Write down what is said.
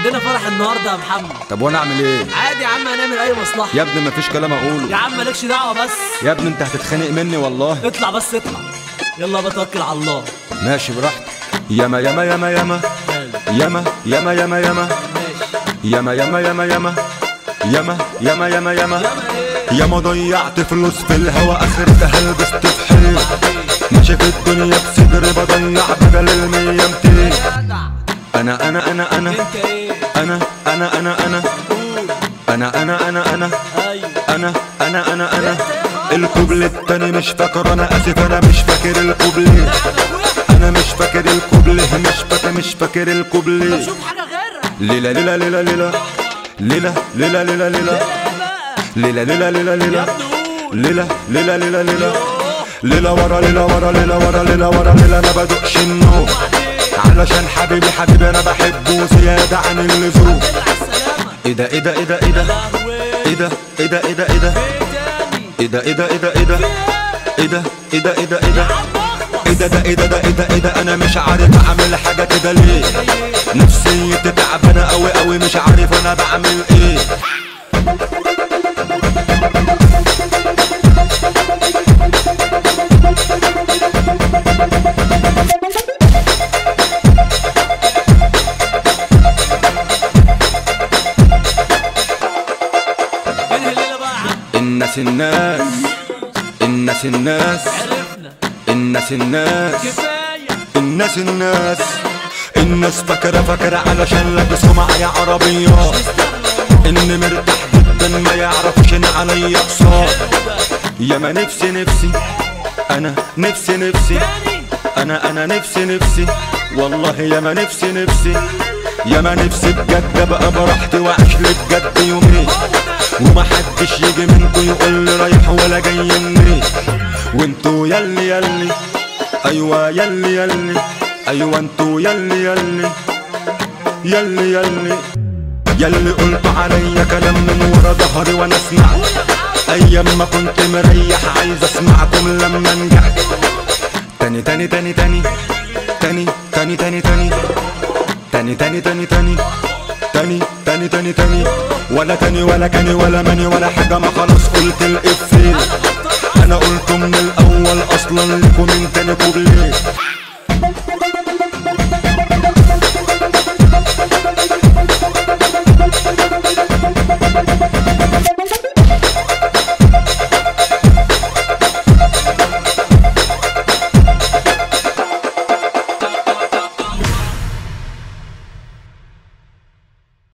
عندنا فرح النهارده يا محمد طب وانا اعمل ايه عادي يا عم هنعمل اي مصلحه يا ابني مفيش كلام يا اقوله عم مالكش دعوه بس يا ابني انت هتتخانق مني والله اطلع بس اطلع يلا بتوكل على الله ماشي براحتك ياما ياما ياما ياما حلو ياما ياما ياما ياما ماشي ياما ياما ياما ياما ياما ياما ياما ياما ياما ايه ياما ضيعت فلوس في الهوا اخرتها لبست في حيط ماشي في الدنيا بصدري بضيع بدل المية ميتين جدع انا انا انا انا انت ايه انا انا انا انا قول انا انا انا انا ايوه انا انا انا انا الكوبل التاني مش فاكر انا اسف انا مش فاكر الكوبل انا مش فاكر الكوبل مش فاكر مش فاكر الكوبل شوف حاجه غيرها ليلة ليلة ليلة ليلة ليلة ليلة ليلة ليلة ايه بقى ليلة ليلة ليلة يا ليلة ابني قول ليلة ليلة ليلة ليلة يوه. ليلة ورا ليلة ورا ليلة ورا ليلة ورا ليلة انا بدقش النوم علشان حبيبي حبيبي انا بحبه زيادة عن اللزوم الحمد لله على السلامه ايه ده ايه ده ايه ده ايه ده لهوي ايه ده ايه ده ايه ده ايه ده ايه تاني ايه ده ايه ده ايه ده ايه ده ايه ده ايه ده ايه ده ايه ده ايه ده ده ايه ده ده ايه ده ايه ده انا مش عارف اعمل حاجه كده ليه نفسيتي تعبانه قوي قوي مش عارف انا بعمل ايه انهي الليله بقى يا عم الناس الناس الناس الناس عرفنا الناس الناس كفايه الناس الناس الناس فاكرة فاكرة علشان لابسوا معايا عربيات اني مرتاح جدا ما يعرفوش ان عليا اقساط يا ما نفسي نفسي انا نفسي نفسي تاني انا انا نفسي نفسي والله يا ما نفسي نفسي يا ما نفسي بجد ابقى براحتي واعيش لي بجد يومين وما حدش يجي منكم يقول لي رايح ولا جاي منين وانتوا يلي يلي ايوه يلي يلي ايوه انتوا يلي يلي يلي يلي يلي قلتوا عليا كلام من ورا ظهري وانا سمعت ايام ما كنت مريح عايز اسمعكم لما نجحت تاني تاني تاني تاني تاني تاني تاني تاني تاني تاني تاني تاني تاني تاني تاني تاني ولا تاني ولا كاني ولا ماني ولا حاجة ما خلاص قلت الإفيه أنا قلته من الأول أصلا لكم من تاني كوبليه